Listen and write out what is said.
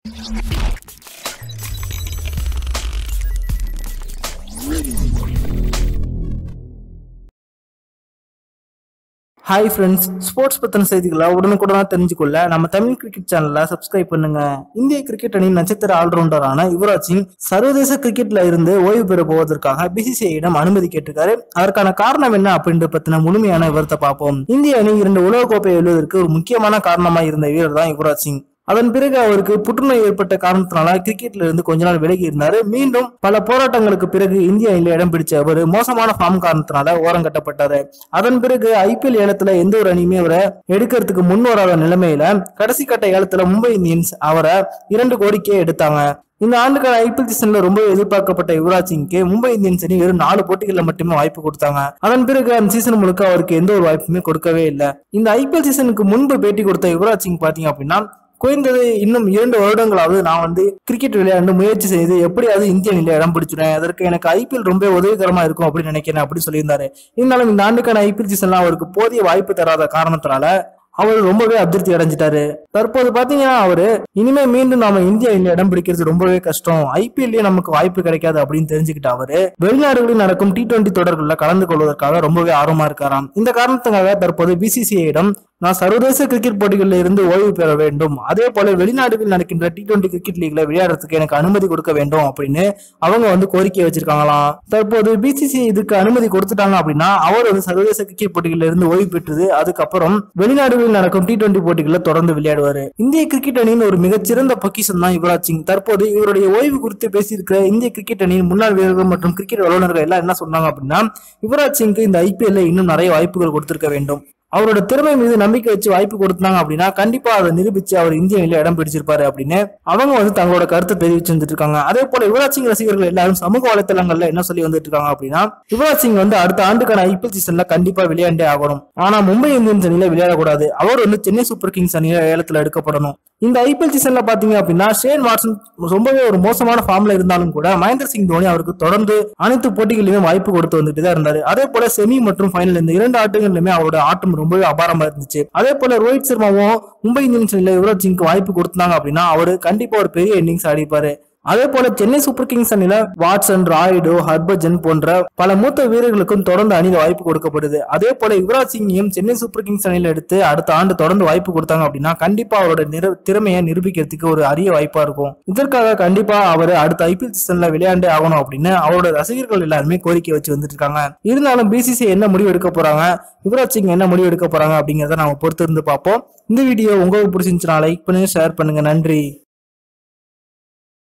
hi friends sports பத்தின செய்திகளை உடனுக்குடனா தெரிஞ்சுக்கொள்ள நம்ம தமிழ் கிரிக்கெட் சேனலை சப்ஸ்கிரைப் பண்ணுங்க இந்திய கிரிக்கெட் அணியின் நட்சத்திர ஆல்ரவுண்டரான யுவராஜ் சிங் சர்வதேச கிரிக்கெட்ல இருந்து ஓய்வு பெற போவதற்காக பிசிசிஐயிடம் அனுமதி கேட்டிருக்காரு அதற்கான காரணம் என்ன அப்படின்ற பத்தின முழுமையான விவரத்தை பார்ப்போம் இந்திய அணி இரண்டு உலகக்கோப்பை வெல்வதற்கு ஒரு முக்கியமான காரணமா இருந்த வீரர் தான் யுவராஜ் சிங் அதன் பிறகு அவருக்கு புற்றுநோய் ஏற்பட்ட காரணத்தினால கிரிக்கெட்ல இருந்து கொஞ்ச நாள் விலகி இருந்தாரு மீண்டும் பல போராட்டங்களுக்கு பிறகு இந்திய அணியில இடம் பிடிச்ச அவர் மோசமான ஃபார்ம் காரணத்தினால ஓரம் கட்டப்பட்டாரு அதன் பிறகு ஐபிஎல் ஏலத்துல எந்த ஒரு அணியுமே அவரை எடுக்கிறதுக்கு முன் வராத நிலைமையில கடைசி கட்ட ஏலத்துல மும்பை இந்தியன்ஸ் அவரை இரண்டு கோடிக்கே எடுத்தாங்க இந்த ஆண்டுக்கான ஐபிஎல் சீசன்ல ரொம்ப எதிர்பார்க்கப்பட்ட யுவராஜ் சிங்க்கு மும்பை இந்தியன்ஸ் அணி வெறும் நாலு போட்டிகள்ல மட்டுமே வாய்ப்பு கொடுத்தாங்க அதன் பிறகு அந்த சீசன் முழுக்க அவருக்கு எந்த ஒரு வாய்ப்புமே கொடுக்கவே இல்லை இந்த ஐபிஎல் சீசனுக்கு முன்பு பேட்டி கொடுத்த யுவராஜ் சிங் பாத்தீங்க அப்படின்னா குறைந்தது இன்னும் இரண்டு வருடங்களாவது நான் வந்து கிரிக்கெட் விளையாண்டு முயற்சி செய்து எப்படியாவது இந்திய அணியில இடம் பிடிச்சிடுவேன் அதற்கு எனக்கு ஐபிஎல் ரொம்ப உதவிகரமா இருக்கும் அப்படின்னு நினைக்கிறேன் அப்படி சொல்லியிருந்தாரு இருந்தாலும் இந்த ஆண்டுக்கான ஐபிஎல் சீசன்ல அவருக்கு போதிய வாய்ப்பு தராத காரணத்தினால அவர் ரொம்பவே அதிருப்தி அடைஞ்சிட்டாரு தற்போது பாத்தீங்கன்னா அவரு இனிமே மீண்டும் நாம இந்திய அணியில இடம் பிடிக்கிறது ரொம்பவே கஷ்டம் ஐபிஎல்லே நமக்கு வாய்ப்பு கிடைக்காது அப்படின்னு தெரிஞ்சுக்கிட்ட அவரு வெளிநாடுகளில் நடக்கும் டி டுவெண்டி தொடர்களில் கலந்து கொள்வதற்காக ரொம்பவே ஆர்வமா இருக்காராம் இந்த காரணத்துக்காக தற்போது பிசிசிஐயிடம் நான் சர்வதேச கிரிக்கெட் போட்டிகளில் இருந்து ஓய்வு பெற வேண்டும் அதே போல வெளிநாடுகளில் நடக்கின்ற டி டுவெண்டி கிரிக்கெட் லீக்ல விளையாடுறதுக்கு எனக்கு அனுமதி கொடுக்க வேண்டும் அப்படின்னு அவங்க வந்து கோரிக்கை வச்சிருக்காங்களாம் தற்போது பிசிசி இதுக்கு அனுமதி கொடுத்துட்டாங்க அப்படின்னா அவர் வந்து சர்வதேச கிரிக்கெட் போட்டிகளில் இருந்து ஓய்வு பெற்றது அதுக்கப்புறம் வெளிநாடுகளில் நடக்கும் டி டுவெண்டி போட்டிகளில் தொடர்ந்து விளையாடுவாரு இந்திய கிரிக்கெட் அணியின் ஒரு மிகச்சிறந்த பொக்கிஷம் தான் யுவராஜ் சிங் தற்போது இவருடைய ஓய்வு குறித்து பேசியிருக்கிற இந்திய கிரிக்கெட் அணியின் முன்னாள் வீரர்கள் மற்றும் கிரிக்கெட் வல்லுநர்கள் எல்லாம் என்ன சொன்னாங்க அப்படின்னா யுவராஜ் சிங்க்கு இந்த ஐபிஎல்ல இன்னும் நிறைய வாய்ப்புகள் கொடுத்திருக்க வேண்டும் அவரோட திறமை மீது நம்பிக்கை வச்சு வாய்ப்பு கொடுத்தாங்க அப்படின்னா கண்டிப்பா அதை நிரூபிச்சு அவர் இந்திய அணியில இடம் பிடிச்சிருப்பாரு அப்படின்னு அவங்க வந்து தங்களோட கருத்தை தெரிவிச்சு வந்துட்டு இருக்காங்க அதே போல யுவராஜ் சிங் ரசிகர்கள் எல்லாரும் சமூக வலைத்தளங்கள்ல என்ன சொல்லி வந்துட்டு இருக்காங்க அப்படின்னா யுவராஜ் சிங் வந்து அடுத்த ஆண்டுக்கான ஐபிஎல் சீசன்ல கண்டிப்பா விளையாண்டே ஆகணும் ஆனா மும்பை இந்தியன்ஸ் அணியில விளையாடக்கூடாது அவர் வந்து சென்னை சூப்பர் கிங்ஸ் அணியில ஏலத்துல எடுக்கப்படணும் இந்த ஐபிஎல் சீசன்ல பாத்தீங்க அப்படின்னா ஷேன் வாட்சன் ரொம்பவே ஒரு மோசமான ஃபார்ம்ல இருந்தாலும் கூட மகேந்திர சிங் தோனி அவருக்கு தொடர்ந்து அனைத்து போட்டிகளிலுமே வாய்ப்பு கொடுத்து வந்துட்டு தான் இருந்தாரு அதே போல செமி மற்றும் ஃபைனல் இந்த இரண்டு ஆட்டங்களிலுமே அவரோட ஆட்டம் ரொம்பவே அபாரமா இருந்துச்சு அதே போல ரோஹித் சர்மாவும் மும்பை இந்தியன்ஸ் அணியில யுவராஜ் சிங்க்கு வாய்ப்பு கொடுத்தாங்க அப்படின்னா அவரு கண்டிப்பா ஒரு பெரிய இன்னிங்ஸ் ஆடிப்பாரு அதே போல சென்னை சூப்பர் கிங்ஸ் அணியில வாட்சன் ராய்டு ஹர்பஜன் போன்ற பல மூத்த வீரர்களுக்கும் தொடர்ந்து அணியில வாய்ப்பு கொடுக்கப்படுது அதே போல யுவராஜ் சிங்கையும் சென்னை சூப்பர் கிங்ஸ் அணியில எடுத்து அடுத்த ஆண்டு தொடர்ந்து வாய்ப்பு கொடுத்தாங்க அப்படின்னா கண்டிப்பா அவரோட நிற திறமையை நிரூபிக்கிறதுக்கு ஒரு அரிய வாய்ப்பா இருக்கும் இதற்காக கண்டிப்பா அவர் அடுத்த ஐபிஎல் சீசன்ல விளையாண்டே ஆகணும் அப்படின்னு அவரோட ரசிகர்கள் எல்லாருமே கோரிக்கை வச்சு வந்துட்டு இருக்காங்க இருந்தாலும் பிசிசி என்ன முடிவு எடுக்க போறாங்க யுவராஜ் சிங் என்ன முடிவு எடுக்க போறாங்க அப்படிங்கறத நாம பொறுத்து இருந்து பார்ப்போம் இந்த வீடியோ உங்களுக்கு பிடிச்சிருந்துச்சுன்னா லைக் பண்ணுங்க ஷேர் பண்ணுங்க நன்றி